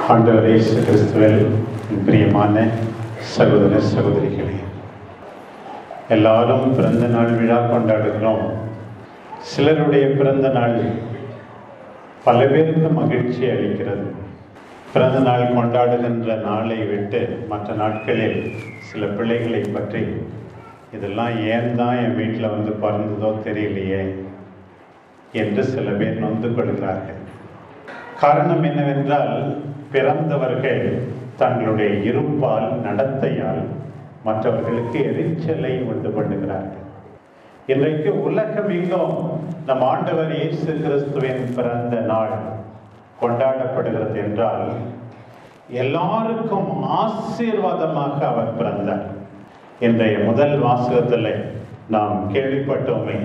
ஆண்டவர் இயேசு கிறிஸ்துவில் பிரியமான சகோதர சகோதரிகளே எல்லாரும் பிறந்த நாள் விழா கொண்டாடுகிறோம் சிலருடைய பிறந்த நாள் பல பேருக்கு மகிழ்ச்சி அளிக்கிறது பிறந்த நாள் கொண்டாடுகின்ற நாளை விட்டு மற்ற நாட்களில் சில பிள்ளைகளை பற்றி இதெல்லாம் ஏன் தான் என் வீட்டில் வந்து பிறந்ததோ தெரியலையே என்று சில பேர் நொந்து கொள்கிறார்கள் காரணம் என்னவென்றால் பிறந்தவர்கள் தங்களுடைய இருப்பால் நடத்தையால் மற்றவர்களுக்கு எரிச்சலை உண்டு பண்ணுகிறார்கள் இன்றைக்கு உலகமெங்கும் நம் ஆண்டவர் இயேசு கிறிஸ்துவின் பிறந்த நாள் கொண்டாடப்படுகிறது என்றால் எல்லாருக்கும் ஆசீர்வாதமாக அவர் பிறந்தார் இன்றைய முதல் வாசகத்தில் நாம் கேள்விப்பட்டோமே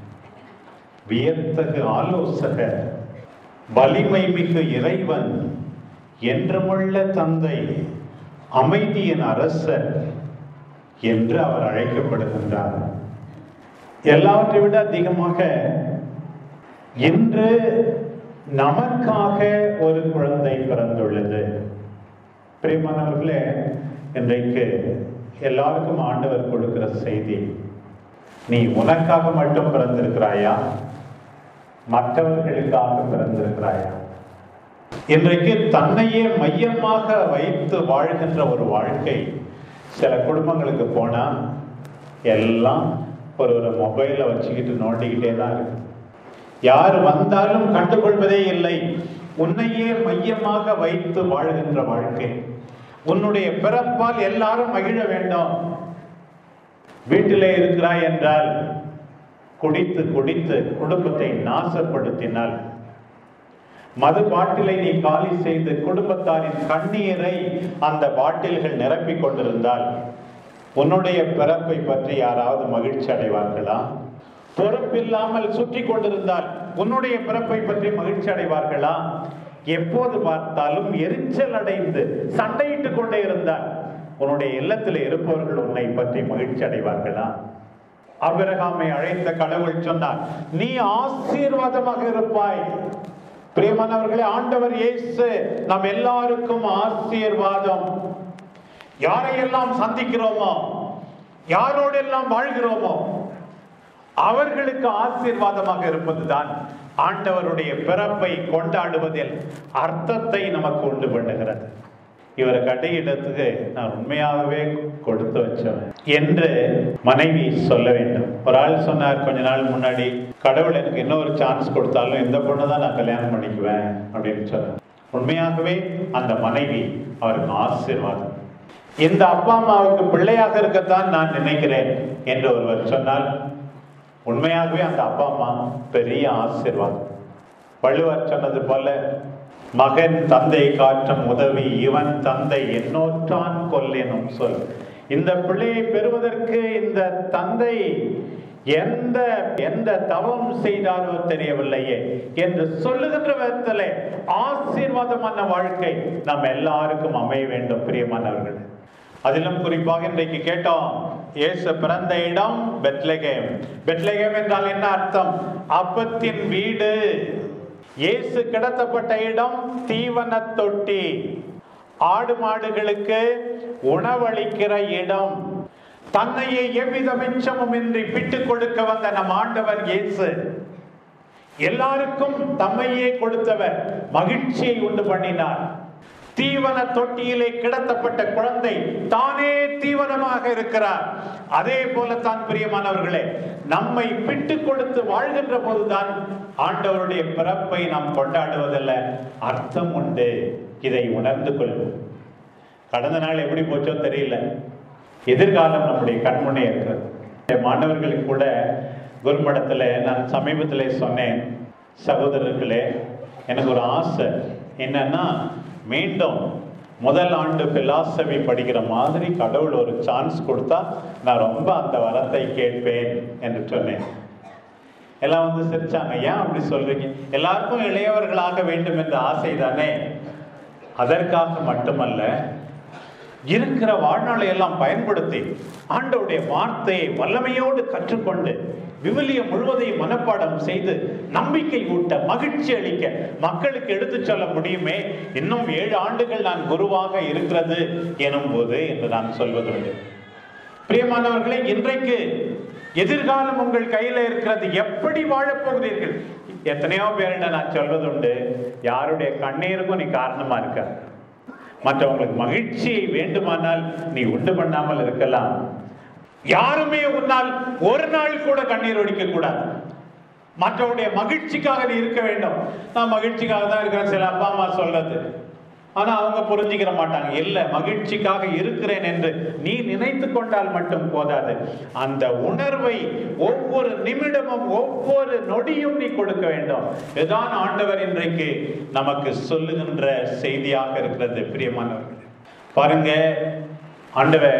வியத்தகு ஆலோசகர் வலிமை மிகு இறைவன் என்றுமுள்ள தந்தை அமைதியின் அரசர் என்று அவர் அழைக்கப்படுகின்றார் எல்லாவற்றை விட அதிகமாக இன்று நமக்காக ஒரு குழந்தை பிறந்துள்ளது பிரியமானவர்களே இன்றைக்கு எல்லாருக்கும் ஆண்டவர் கொடுக்கிற செய்தி நீ உனக்காக மட்டும் பிறந்திருக்கிறாயா மற்றவர்களுக்காக பிறந்திருக்கிறாயா இன்றைக்கு தன்னையே மையமாக வைத்து வாழ்கின்ற ஒரு வாழ்க்கை சில குடும்பங்களுக்கு போனா எல்லாம் ஒரு ஒரு மொபைலை வச்சுக்கிட்டு நோண்டிக்கிட்டே தான் இருக்கு யார் வந்தாலும் கண்டுகொள்வதே இல்லை உன்னையே மையமாக வைத்து வாழ்கின்ற வாழ்க்கை உன்னுடைய பிறப்பால் எல்லாரும் மகிழ வேண்டும் வீட்டிலே இருக்கிறாய் என்றால் குடித்து குடித்து குடும்பத்தை நாசப்படுத்தினால் மது பாட்டிலை நீ காலி செய்து குடும்பத்தாரின் கண்ணீரை அந்த பாட்டில்கள் நிரப்பிக் கொண்டிருந்தால் உன்னுடைய பிறப்பை பற்றி யாராவது மகிழ்ச்சி அடைவார்களா பொறுப்பில்லாமல் சுற்றி கொண்டிருந்தால் உன்னுடைய பிறப்பை பற்றி மகிழ்ச்சி அடைவார்களா எப்போது பார்த்தாலும் எரிச்சல் அடைந்து சண்டையிட்டுக் கொண்டே இருந்தால் உன்னுடைய இல்லத்தில் இருப்பவர்கள் உன்னை பற்றி மகிழ்ச்சி அடைவார்களா அபிரகாமை அழைத்த கடவுள் சொன்னார் நீ ஆசீர்வாதமாக இருப்பாய் பிரியமானவர்களே ஆண்டவர் இயேசு நம் எல்லாருக்கும் ஆசீர்வாதம் யாரையெல்லாம் சந்திக்கிறோமோ யாரோடெல்லாம் வாழ்கிறோமோ அவர்களுக்கு ஆசீர்வாதமாக இருப்பதுதான் ஆண்டவருடைய பிறப்பை கொண்டாடுவதில் அர்த்தத்தை நமக்கு உண்டு பண்ணுகிறது இவரை கடையிடத்துக்கு நான் உண்மையாகவே கொடுத்து வச்சவன் என்று மனைவி சொல்ல வேண்டும் ஒரு ஆள் சொன்னார் கொஞ்ச நாள் முன்னாடி கடவுள் எனக்கு இன்னொரு சான்ஸ் கொடுத்தாலும் இந்த பொண்ணு தான் நான் கல்யாணம் பண்ணிக்குவேன் அப்படின்னு சொன்னார் உண்மையாகவே அந்த மனைவி அவருக்கு ஆசீர்வாதம் இந்த அப்பா அம்மாவுக்கு பிள்ளையாக இருக்கத்தான் நான் நினைக்கிறேன் என்று ஒருவர் சொன்னால் உண்மையாகவே அந்த அப்பா அம்மா பெரிய ஆசீர்வாதம் வள்ளுவர் சொன்னது போல மகன் தந்தை காற்றும் உதவி இவன் தந்தை என்னோற்றான் கொல்லேனும் சொல் இந்த பிள்ளையை பெறுவதற்கு இந்த தந்தை எந்த எந்த தவம் செய்தாரோ தெரியவில்லையே என்று சொல்லுகின்ற விதத்திலே ஆசீர்வாதமான வாழ்க்கை நம் எல்லாருக்கும் அமைய வேண்டும் பிரியமானவர்கள் அதிலும் குறிப்பாக இன்றைக்கு கேட்டோம் இயேசு பிறந்த இடம் பெத்லகேம் பெத்லகேம் என்றால் என்ன அர்த்தம் அப்பத்தின் வீடு இயேசு கிடத்தப்பட்ட இடம் தீவன தொட்டி ஆடு மாடுகளுக்கு உணவளிக்கிற இடம் தன்னையே எவ்வித மிச்சமும் இன்றி பிட்டு கொடுக்க வந்த நம் ஆண்டவர் இயேசு எல்லாருக்கும் தம்மையே கொடுத்தவர் மகிழ்ச்சியை உண்டு பண்ணினார் தீவன தொட்டியிலே கிடத்தப்பட்ட குழந்தை தானே தீவனமாக இருக்கிறார் அதே போலத்தான் பிரியமானவர்களே நம்மை பிட்டு கொடுத்து வாழ்கின்ற போதுதான் ஆண்டவருடைய பிறப்பை நாம் கொண்டாடுவதில்ல அர்த்தம் உண்டு இதை உணர்ந்து கொள்வோம் கடந்த நாள் எப்படி போச்சோ தெரியல எதிர்காலம் நம்முடைய கண்முன்னே இருக்கிறது மாணவர்களுக்கு கூட குருமடத்தில் நான் சமீபத்தில் சொன்னேன் சகோதரர்களே எனக்கு ஒரு ஆசை என்னன்னா மீண்டும் முதல் ஆண்டு பிலாசபி படிக்கிற மாதிரி கடவுள் ஒரு சான்ஸ் கொடுத்தா நான் ரொம்ப அந்த வரத்தை கேட்பேன் என்று சொன்னேன் எல்லாம் வந்து சிரிச்சாங்க ஏன் அப்படி சொல்றீங்க எல்லாருக்கும் இளையவர்களாக வேண்டும் என்ற ஆசை தானே அதற்காக மட்டுமல்ல இருக்கிற வாழ்நாளை எல்லாம் பயன்படுத்தி ஆண்டவுடைய வார்த்தையை வல்லமையோடு கற்றுக்கொண்டு விவிலியம் முழுவதையும் மனப்பாடம் செய்து நம்பிக்கை ஊட்ட மகிழ்ச்சி அளிக்க மக்களுக்கு எடுத்துச் சொல்ல முடியுமே இன்னும் ஏழு ஆண்டுகள் நான் குருவாக இருக்கிறது எனும் போது என்று நான் சொல்வதுண்டு பிரியமானவர்களே இன்றைக்கு எதிர்காலம் உங்கள் கையில இருக்கிறது எப்படி வாழப் போகிறீர்கள் எத்தனையோ பேரிட நான் சொல்வதுண்டு யாருடைய கண்ணீருக்கும் நீ காரணமா இருக்க மற்றவங்களுக்கு மகிழ்ச்சியை வேண்டுமானால் நீ உண்டு பண்ணாமல் இருக்கலாம் யாருமே உன்னால் ஒரு நாள் கூட கண்ணீர் ஒடிக்க கூடாது மற்றவருடைய மகிழ்ச்சிக்காக நீ இருக்க வேண்டும் நான் மகிழ்ச்சிக்காக தான் இருக்கிறேன் சில அப்பா அம்மா சொல்றது ஆனா அவங்க புரிஞ்சுக்கிற மாட்டாங்க இல்ல மகிழ்ச்சிக்காக இருக்கிறேன் என்று நீ நினைத்து கொண்டால் மட்டும் போதாது அந்த உணர்வை ஒவ்வொரு நிமிடமும் ஒவ்வொரு நொடியும் நீ கொடுக்க வேண்டும் இதுதான் ஆண்டவர் இன்றைக்கு நமக்கு சொல்லுகின்ற செய்தியாக இருக்கிறது பிரியமானவர்களே பாருங்க ஆண்டவர்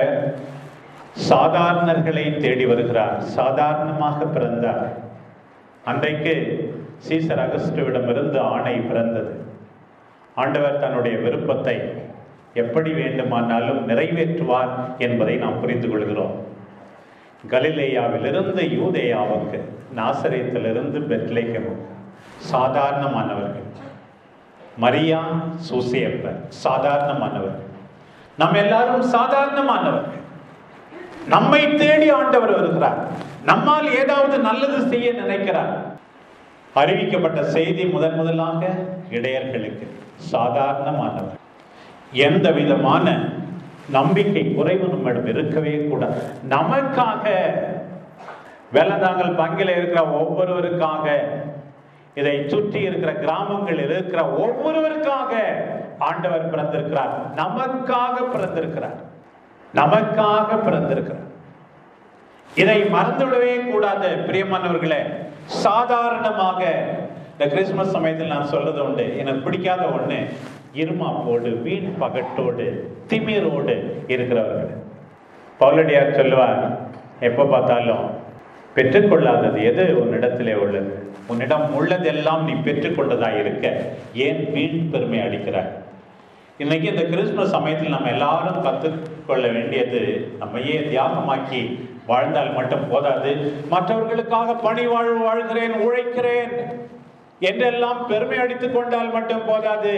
சாதாரணர்களை தேடி வருகிறார் சாதாரணமாக பிறந்தார் அன்றைக்கு சீசர் அகஸ்டுவிடமிருந்து ஆணை பிறந்தது ஆண்டவர் தன்னுடைய விருப்பத்தை எப்படி வேண்டுமானாலும் நிறைவேற்றுவார் என்பதை நாம் புரிந்து கொள்கிறோம் கலிலேயாவிலிருந்து யூதேயாவுக்கு நாசரேத்திலிருந்து பெத்லேகமுக்கு சாதாரணமானவர்கள் மரியா சூசியப்பர் சாதாரணமானவர்கள் நம்ம எல்லாரும் சாதாரணமானவர்கள் நம்மை தேடி ஆண்டவர் வருகிறார் நம்மால் ஏதாவது நல்லது செய்ய நினைக்கிறார் அறிவிக்கப்பட்ட செய்தி முதன் முதலாக இடையர்களுக்கு சாதாரணமானவர் எந்த விதமான நம்பிக்கை குறைவு நம்மிடம் இருக்கவே கூடாது நமக்காக வேலந்தாங்கல் பங்கில் இருக்கிற ஒவ்வொருவருக்காக இதை சுற்றி இருக்கிற கிராமங்களில் இருக்கிற ஒவ்வொருவருக்காக ஆண்டவர் பிறந்திருக்கிறார் நமக்காக பிறந்திருக்கிறார் நமக்காக பிறந்திருக்கிறார் இதை மறந்துவிடவே கூடாது பிரியமானவர்களே சாதாரணமாக இந்த கிறிஸ்துமஸ் சமயத்தில் நான் சொல்றது உண்டு எனக்கு பிடிக்காத ஒண்ணு இருமாப்போடு வீண் பகட்டோடு திமிரோடு இருக்கிறவர்கள் பவுலடியார் சொல்லுவார் எப்ப பார்த்தாலும் பெற்றுக்கொள்ளாதது எது உன்னிடத்திலே உள்ளது உன்னிடம் உள்ளதெல்லாம் நீ பெற்றுக்கொண்டதா இருக்க ஏன் வீண் பெருமை அளிக்கிறாய் இன்னைக்கு இந்த கிறிஸ்துமஸ் சமயத்தில் நம்ம எல்லாரும் கற்றுக்கொள்ள வேண்டியது நம்மையே தியாகமாக்கி வாழ்ந்தால் மட்டும் போதாது மற்றவர்களுக்காக பணி வாழ்வு வாழ்கிறேன் உழைக்கிறேன் என்றெல்லாம் பெருமை அடித்துக் கொண்டால் மட்டும் போதாது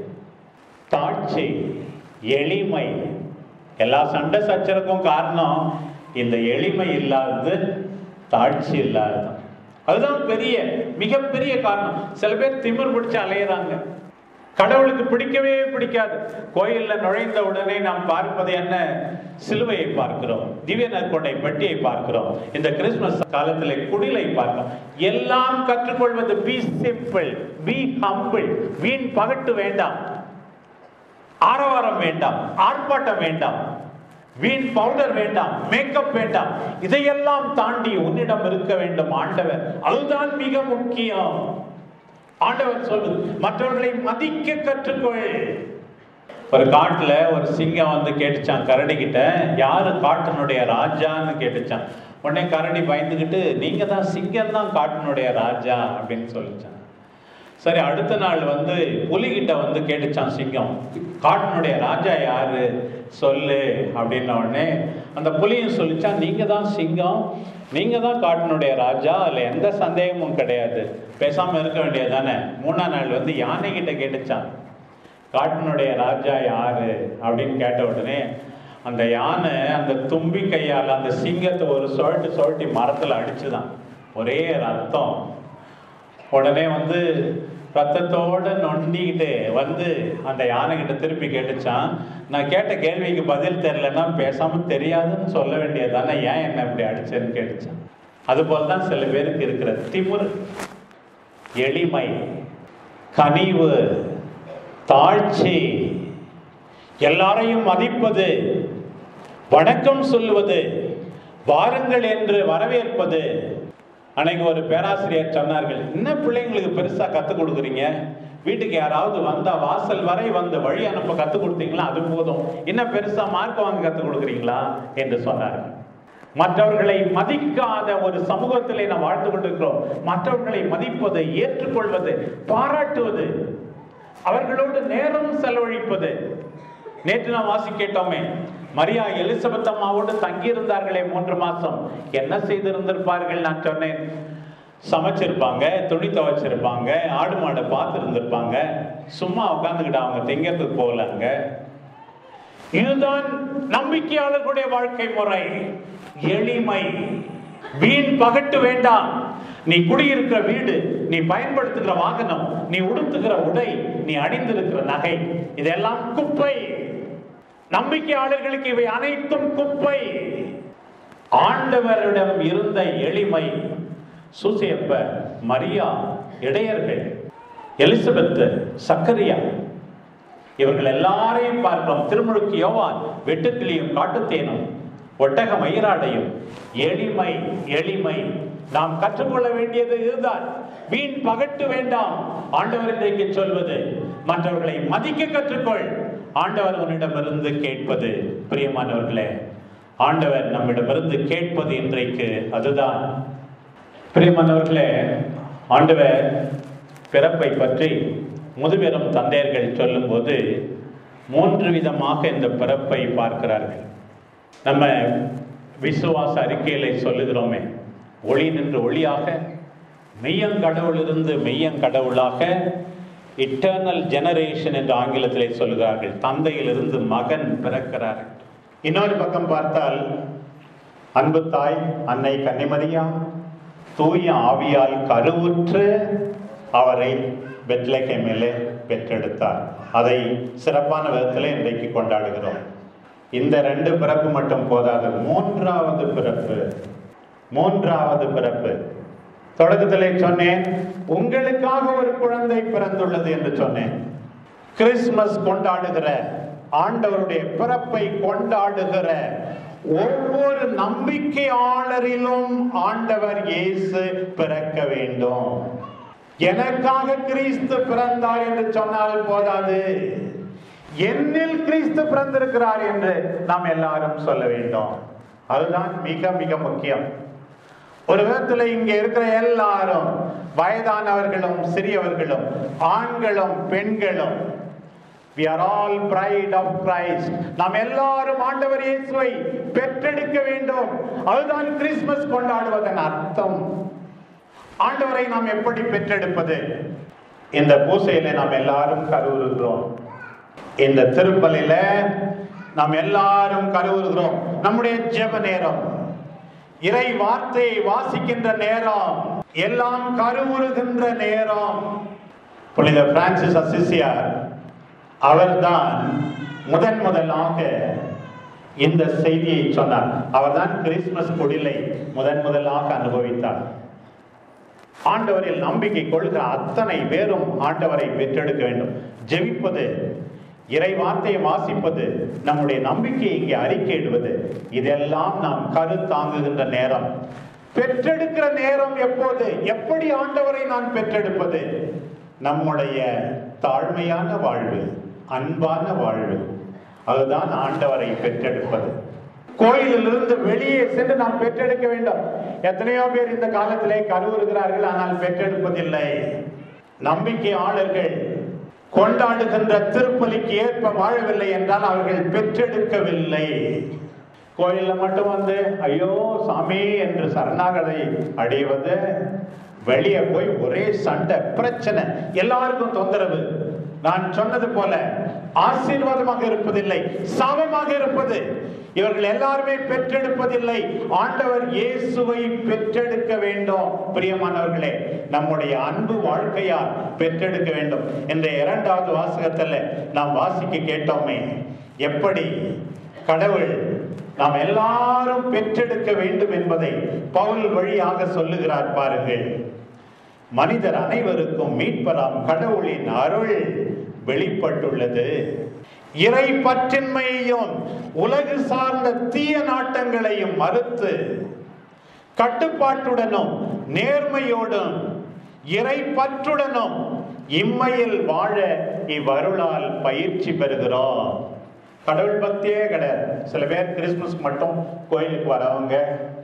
தாட்சி எளிமை எல்லா சண்டை சச்சரவுக்கும் காரணம் இந்த எளிமை இல்லாதது தாட்சி இல்லாதது அதுதான் பெரிய மிகப்பெரிய காரணம் சில பேர் திமிர் பிடிச்சு அலையிறாங்க கடவுளுக்கு பிடிக்கவே பிடிக்காது கோயில்ல நுழைந்த உடனே நாம் பார்ப்பது என்ன சிலுவையை பார்க்கிறோம் திவ்ய நற்கொண்டை பெட்டியை பார்க்கிறோம் இந்த கிறிஸ்துமஸ் காலத்தில் குடிலை பார்க்கிறோம் எல்லாம் கற்றுக்கொள்வது பி சிம்பிள் பி ஹம்பிள் வீண் பகட்டு வேண்டாம் ஆரவாரம் வேண்டாம் ஆர்ப்பாட்டம் வேண்டாம் வீண் பவுடர் வேண்டாம் மேக்கப் வேண்டாம் இதையெல்லாம் தாண்டி உன்னிடம் இருக்க வேண்டும் ஆண்டவர் அதுதான் மிக முக்கியம் ஆண்டவர் சொல்லுது மற்றவர்களை மதிக்க கற்றுக்கொள் ஒரு காட்டுல ஒரு சிங்கம் வந்து கேட்டுச்சான் கரடி கிட்ட யாரு காட்டினுடைய ராஜான்னு கேட்டுச்சான் உடனே கரடி பயந்துக்கிட்டு நீங்க தான் சிங்கம் தான் காட்டினுடைய ராஜா அப்படின்னு சொல்லிச்சான் சரி அடுத்த நாள் வந்து புலிகிட்ட வந்து கேட்டுச்சான் சிங்கம் காட்டினுடைய ராஜா யாரு சொல்லு அப்படின்ன உடனே அந்த புலியும் சொல்லிச்சான் நீங்க தான் சிங்கம் நீங்க தான் காட்டினுடைய ராஜா அதுல எந்த சந்தேகமும் கிடையாது பேசாம இருக்க வேண்டியது தானே மூணாம் நாள் வந்து யானை கிட்ட கேட்டுச்சான் காட்டினுடைய ராஜா யாரு அப்படின்னு கேட்ட உடனே அந்த யானை அந்த தும்பி கையால் அந்த சிங்கத்தை ஒரு சொழட்டு சொழட்டி மரத்துல அடிச்சுதான் ஒரே ரத்தம் உடனே வந்து ரத்தத்தோட நொண்டிக்கிட்டு வந்து அந்த யானை கிட்ட திருப்பி கேட்டுச்சான் நான் கேட்ட கேள்விக்கு பதில் தெரியலன்னா பேசாம தெரியாதுன்னு சொல்ல வேண்டியதானே ஏன் என்ன இப்படி அடிச்சேன்னு கேட்டுச்சான் அது தான் சில பேருக்கு இருக்கிற திமிரு எளிமை கனிவு தாழ்ச்சி எல்லாரையும் மதிப்பது வணக்கம் சொல்லுவது வாருங்கள் என்று வரவேற்பது அன்னைக்கு ஒரு பேராசிரியர் சொன்னார்கள் என்ன பிள்ளைங்களுக்கு பெருசா கத்துக் கொடுக்குறீங்க வீட்டுக்கு யாராவது வந்தா வாசல் வரை வந்து வழி அனுப்ப கத்துக் கொடுத்தீங்களா அது போதும் இன்னும் பெருசா மார்க் வாங்க கத்துக் கொடுக்குறீங்களா என்று சொன்னார்கள் மற்றவர்களை மதிக்காத ஒரு சமூகத்திலே நாம் வாழ்ந்து கொண்டிருக்கிறோம் மற்றவர்களை மதிப்பது ஏற்றுக்கொள்வது பாராட்டுவது அவர்களோடு நேரம் செலவழிப்பது நேற்று நாம் வாசி கேட்டோமே மரியா எலிசபெத் அம்மாவோடு தங்கியிருந்தார்களே மூன்று மாசம் என்ன செய்திருந்திருப்பார்கள் நான் சொன்னேன் சமைச்சிருப்பாங்க துணி துவைச்சிருப்பாங்க ஆடு மாடை பார்த்து இருந்திருப்பாங்க சும்மா உட்காந்துக்கிட்டு அவங்க திங்கிறதுக்கு போகலங்க இதுதான் நம்பிக்கையாளர்களுடைய வாழ்க்கை முறை எளிமை வீண் பகட்டு வேண்டாம் நீ குடியிருக்கிற வீடு நீ பயன்படுத்துகிற வாகனம் நீ உடுத்துகிற உடை நீ அணிந்திருக்கிற நகை இதெல்லாம் குப்பை நம்பிக்கையாளர்களுக்கு இவை அனைத்தும் குப்பை ஆண்டவரிடம் இருந்த எளிமை சூசையப்ப மரியா இடையர்கள் எலிசபெத் சக்கரியா இவர்கள் எல்லாரையும் பார்க்கிறோம் திருமுழுக்கு யோவான் வெட்டுக்கிளியும் காட்டுத்தேனும் ஒட்டக மயிராடையும் எளிமை எளிமை நாம் கற்றுக்கொள்ள வேண்டியது இதுதான் வீண் பகட்டு வேண்டாம் ஆண்டவர் இன்றைக்கு சொல்வது மற்றவர்களை மதிக்க கற்றுக்கொள் ஆண்டவர் உன்னிடமிருந்து கேட்பது பிரியமானவர்களே ஆண்டவர் நம்மிடமிருந்து கேட்பது இன்றைக்கு அதுதான் பிரியமானவர்களே ஆண்டவர் பிறப்பை பற்றி முதுபெரும் தந்தையர்கள் சொல்லும்போது மூன்று விதமாக இந்த பிறப்பை பார்க்கிறார்கள் நம்ம விசுவாச அறிக்கையில சொல்லுகிறோமே ஒளி நின்று ஒளியாக மெய்யங்கடவுளிருந்து மெய்யங்கடவுளாக இட்டர்னல் ஜெனரேஷன் என்று ஆங்கிலத்திலே சொல்லுகிறார்கள் தந்தையிலிருந்து மகன் பிறக்கிறார் இன்னொரு பக்கம் பார்த்தால் அன்பு தாய் அன்னை கன்னிமரியா தூய ஆவியால் கருவுற்று அவரை பெத்லகேமிலே பெற்றெடுத்தார் அதை சிறப்பான விதத்தில் இன்றைக்கு கொண்டாடுகிறோம் இந்த ரெண்டு பிறப்பு மட்டும் போதாது மூன்றாவது பிறப்பு மூன்றாவது பிறப்பு தொடக்கத்திலே சொன்னேன் உங்களுக்காக ஒரு குழந்தை பிறந்துள்ளது என்று சொன்னேன் கிறிஸ்மஸ் கொண்டாடுகிற ஆண்டவருடைய பிறப்பை கொண்டாடுகிற ஒவ்வொரு நம்பிக்கையாளரிலும் ஆண்டவர் இயேசு பிறக்க வேண்டும் எனக்காக கிறிஸ்து பிறந்தார் என்று சொன்னால் போதாது என்னில் கிறிஸ்து பிறந்திருக்கிறார் என்று நாம் எல்லாரும் சொல்ல வேண்டும் அதுதான் மிக மிக முக்கியம் ஒரு விதத்தில் இங்க இருக்கிற எல்லாரும் வயதானவர்களும் சிறியவர்களும் ஆண்களும் பெண்களும் we are all bride of Christ நாம் எல்லாரும் ஆண்டவர் இயேசுவை பெற்றெடுக்க வேண்டும் அதுதான் கிறிஸ்துமஸ் கொண்டாடுவதன் அர்த்தம் ஆண்டவரை நாம் எப்படி பெற்றெடுப்பது இந்த பூசையில நாம் எல்லாரும் கருவுறுகிறோம் இந்த திருப்பலில நாம் எல்லாரும் கருவுறுகிறோம் நம்முடைய ஜெப நேரம் இறை வார்த்தையை வாசிக்கின்ற நேரம் எல்லாம் கருவுறுகின்ற நேரம் புனித பிரான்சிஸ் அசிசியார் அவர்தான் முதன் முதலாக இந்த செய்தியை சொன்னார் அவர்தான் கிறிஸ்துமஸ் குடிலை முதன் முதலாக அனுபவித்தார் ஆண்டவரில் நம்பிக்கை கொள்கிற அத்தனை பேரும் ஆண்டவரை பெற்றெடுக்க வேண்டும் ஜெபிப்பது இறை வார்த்தையை வாசிப்பது நம்முடைய நம்பிக்கையை இங்கே அறிக்கையிடுவது இதெல்லாம் நாம் கருத்தாங்குகின்ற நேரம் பெற்றெடுக்கிற நேரம் எப்போது எப்படி ஆண்டவரை நான் பெற்றெடுப்பது நம்முடைய தாழ்மையான வாழ்வு அன்பான வாழ்வு அதுதான் ஆண்டவரை பெற்றெடுப்பது கோயிலிலிருந்து வெளியே சென்று நாம் பெற்றெடுக்க வேண்டும் எத்தனையோ பேர் இந்த காலத்திலே கருவுறுகிறார்கள் ஆனால் பெற்றெடுப்பதில்லை நம்பிக்கையாளர்கள் கொண்டாடுகின்ற திருப்பலிக்கு ஏற்ப வாழவில்லை என்றால் அவர்கள் பெற்றெடுக்கவில்லை கோயில்ல மட்டும் வந்து ஐயோ சாமி என்று சரணாகதை அடைவது வெளியே போய் ஒரே சண்டை பிரச்சனை எல்லாருக்கும் தொந்தரவு நான் சொன்னது போல ஆசீர்வாதமாக இருப்பதில்லை சாபமாக இருப்பது இவர்கள் எல்லாருமே பெற்றெடுப்பதில்லை ஆண்டவர் இயேசுவை பெற்றெடுக்க வேண்டும் பிரியமானவர்களே நம்முடைய அன்பு வாழ்க்கையால் பெற்றெடுக்க வேண்டும் என்ற இரண்டாவது வாசகத்தில் நாம் வாசிக்க கேட்டோமே எப்படி கடவுள் நாம் எல்லாரும் பெற்றெடுக்க வேண்டும் என்பதை பவுல் வழியாக சொல்லுகிறார் பாருங்கள் மனிதர் அனைவருக்கும் மீட்பராம் கடவுளின் அருள் வெளிப்பட்டுள்ளது இறை பற்றின்மையையும் உலகு சார்ந்த தீய நாட்டங்களையும் மறுத்து கட்டுப்பாட்டுடனும் நேர்மையோடும் இறை பற்றுடனும் இம்மையில் வாழ இவ்வருளால் பயிற்சி பெறுகிறோம் கடவுள் பக்தியே கிடையாது சில பேர் கிறிஸ்துமஸ் மட்டும் கோயிலுக்கு வரவங்க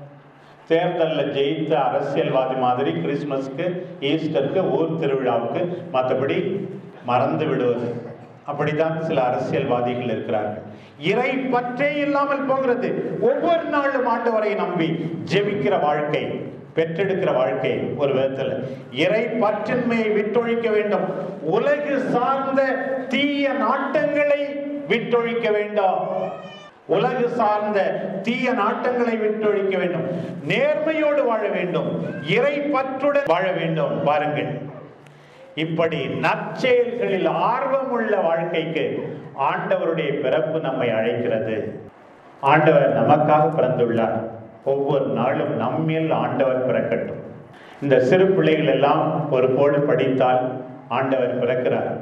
தேர்தலில் ஜெயித்த அரசியல்வாதி மாதிரி கிறிஸ்துமஸ்க்கு ஈஸ்டருக்கு ஊர் திருவிழாவுக்கு மற்றபடி மறந்து விடுவது அப்படித்தான் சில அரசியல்வாதிகள் இருக்கிறார்கள் இறை பற்றே இல்லாமல் போகிறது ஒவ்வொரு நாளும் ஆண்டவரை நம்பி ஜெபிக்கிற வாழ்க்கை பெற்றெடுக்கிற வாழ்க்கை ஒரு விதத்தில் இறை பற்றின்மையை விட்டொழிக்க வேண்டும் உலகு சார்ந்த தீய நாட்டங்களை விட்டொழிக்க வேண்டாம் உலகு சார்ந்த தீய நாட்டங்களை விட்டொழிக்க வேண்டும் நேர்மையோடு வாழ வேண்டும் இறை பற்றுடன் வாழ வேண்டும் பாருங்கள் இப்படி நற்செயல்களில் ஆர்வமுள்ள வாழ்க்கைக்கு ஆண்டவருடைய பிறப்பு நம்மை அழைக்கிறது ஆண்டவர் நமக்காக பிறந்துள்ளார் ஒவ்வொரு நாளும் நம்மில் ஆண்டவர் பிறக்கட்டும் இந்த சிறு பிள்ளைகள் எல்லாம் ஒரு போடு படித்தால் ஆண்டவர் பிறக்கிறார்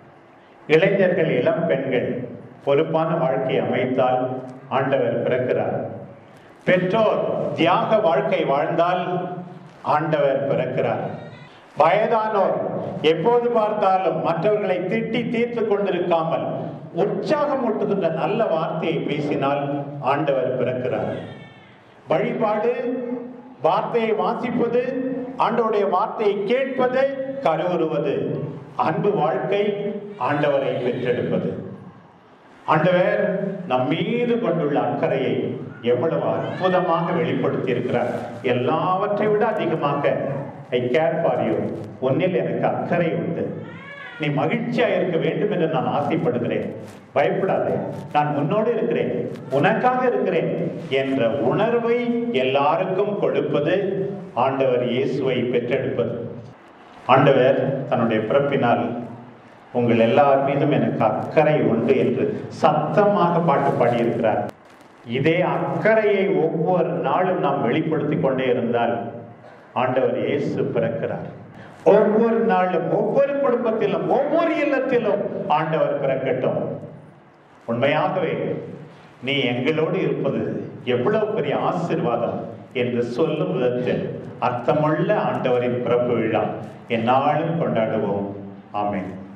இளைஞர்கள் இளம் பெண்கள் பொறுப்பான வாழ்க்கையை அமைத்தால் ஆண்டவர் பிறக்கிறார் பெற்றோர் தியாக வாழ்க்கை வாழ்ந்தால் ஆண்டவர் பிறக்கிறார் வயதானோர் எப்போது பார்த்தாலும் மற்றவர்களை திட்டி தீர்த்து கொண்டிருக்காமல் உற்சாகம் ஊட்டுகின்ற நல்ல வார்த்தையை பேசினால் ஆண்டவர் பிறக்கிறார் வழிபாடு வார்த்தையை வாசிப்பது ஆண்டவருடைய வார்த்தையை கேட்பது கருவுறுவது அன்பு வாழ்க்கை ஆண்டவரை பெற்றெடுப்பது ஆண்டவர் நம் மீது கொண்டுள்ள அக்கறையை எவ்வளவு அற்புதமாக வெளிப்படுத்தி இருக்கிறார் எல்லாவற்றை விட அதிகமாக ஐ கேர் ஃபார் யூ உன்னில் எனக்கு அக்கறை உண்டு நீ மகிழ்ச்சியா இருக்க வேண்டும் என்று நான் ஆசைப்படுகிறேன் பயப்படாதே நான் உன்னோடு இருக்கிறேன் உனக்காக இருக்கிறேன் என்ற உணர்வை எல்லாருக்கும் கொடுப்பது ஆண்டவர் இயேசுவை பெற்றெடுப்பது ஆண்டவர் தன்னுடைய பிறப்பினால் உங்கள் எல்லார் மீதும் எனக்கு அக்கறை உண்டு என்று சத்தமாக பாட்டு பாடியிருக்கிறார் இதே அக்கறையை ஒவ்வொரு நாளும் நாம் வெளிப்படுத்திக் கொண்டே இருந்தால் ஆண்டவர் இயேசு பிறக்கிறார் ஒவ்வொரு நாளும் ஒவ்வொரு குடும்பத்திலும் ஒவ்வொரு இல்லத்திலும் ஆண்டவர் பிறக்கட்டும் உண்மையாகவே நீ எங்களோடு இருப்பது எவ்வளவு பெரிய ஆசிர்வாதம் என்று சொல்லும் விதத்தில் அர்த்தமுள்ள ஆண்டவரின் பிறப்பு விழா எந்நாளும் கொண்டாடுவோம் ஆமென்